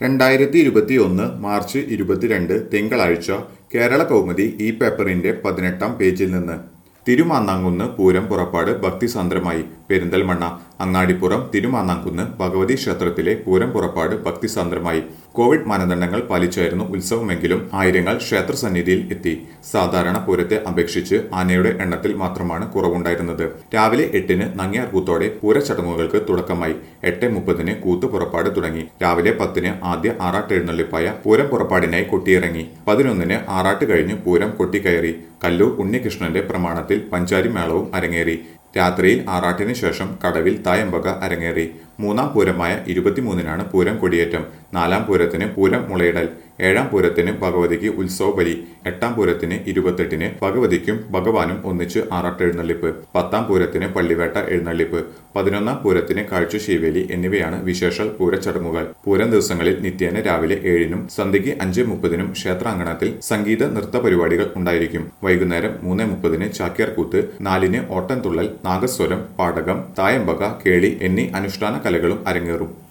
രണ്ടായിരത്തി ഇരുപത്തി ഒന്ന് മാർച്ച് ഇരുപത്തിരണ്ട് തിങ്കളാഴ്ച കേരള കൗമുദി ഈ പേപ്പറിന്റെ പതിനെട്ടാം പേജിൽ നിന്ന് തിരുമാന്നാങ്കുന്ന് പൂരം പുറപ്പാട് ഭക്തിസാന്ദ്രമായി പെരിന്തൽമണ്ണ അങ്ങാടിപ്പുറം തിരുമാന്നാങ്കുന്ന് ഭഗവതി ക്ഷേത്രത്തിലെ പൂരം പുറപ്പാട് ഭക്തിസാന്ദ്രമായി കോവിഡ് മാനദണ്ഡങ്ങൾ പാലിച്ചായിരുന്നു ഉത്സവമെങ്കിലും ആയിരങ്ങൾ ക്ഷേത്ര സന്നിധിയിൽ എത്തി സാധാരണ പൂരത്തെ അപേക്ഷിച്ച് ആനയുടെ എണ്ണത്തിൽ മാത്രമാണ് കുറവുണ്ടായിരുന്നത് രാവിലെ എട്ടിന് നങ്ങിയാർ കൂത്തോടെ പൂരച്ചടങ്ങുകൾക്ക് തുടക്കമായി എട്ട് മുപ്പതിന് കൂത്ത് പുറപ്പാട് തുടങ്ങി രാവിലെ പത്തിന് ആദ്യ ആറാട്ട് എഴുന്നള്ളിപ്പായ പൂരം പുറപ്പാടിനായി കൊട്ടിയിറങ്ങി പതിനൊന്നിന് ആറാട്ട് കഴിഞ്ഞ് പൂരം കൊട്ടിക്കയറി കല്ലൂർ ഉണ്ണികൃഷ്ണന്റെ പ്രമാണത്തിൽ പഞ്ചാരി മേളവും അരങ്ങേറി രാത്രിയിൽ ആറാട്ടിന് ശേഷം കടവിൽ തായമ്പക അരങ്ങേറി മൂന്നാം പൂരമായ ഇരുപത്തിമൂന്നിനാണ് പൂരം കൊടിയേറ്റം നാലാം പൂരത്തിന് പൂരം മുളയിടൽ ഏഴാം പൂരത്തിന് ഭഗവതിക്ക് ഉത്സവ ബലി എട്ടാം പൂരത്തിന് ഇരുപത്തെട്ടിന് ഭഗവതിക്കും ഭഗവാനും ഒന്നിച്ച് ആറാട്ട് എഴുന്നള്ളിപ്പ് പത്താം പൂരത്തിന് പള്ളിവേട്ട എഴുന്നള്ളിപ്പ് പതിനൊന്നാം പൂരത്തിന് കാഴ്ചശീവേലി എന്നിവയാണ് വിശേഷ പൂരച്ചടങ്ങുകൾ പൂരം ദിവസങ്ങളിൽ നിത്യേന രാവിലെ ഏഴിനും സന്ധ്യയ്ക്ക് അഞ്ച് മുപ്പതിനും ക്ഷേത്രാങ്കണത്തിൽ സംഗീത നൃത്ത പരിപാടികൾ ഉണ്ടായിരിക്കും വൈകുന്നേരം മൂന്ന് മുപ്പതിന് ചാക്യാർകൂത്ത് നാലിന് ഓട്ടൻതുള്ളൽ നാഗസ്വരം പാടകം തായമ്പക കേളി എന്നീ അനുഷ്ഠാന കലകളും അരങ്ങേറും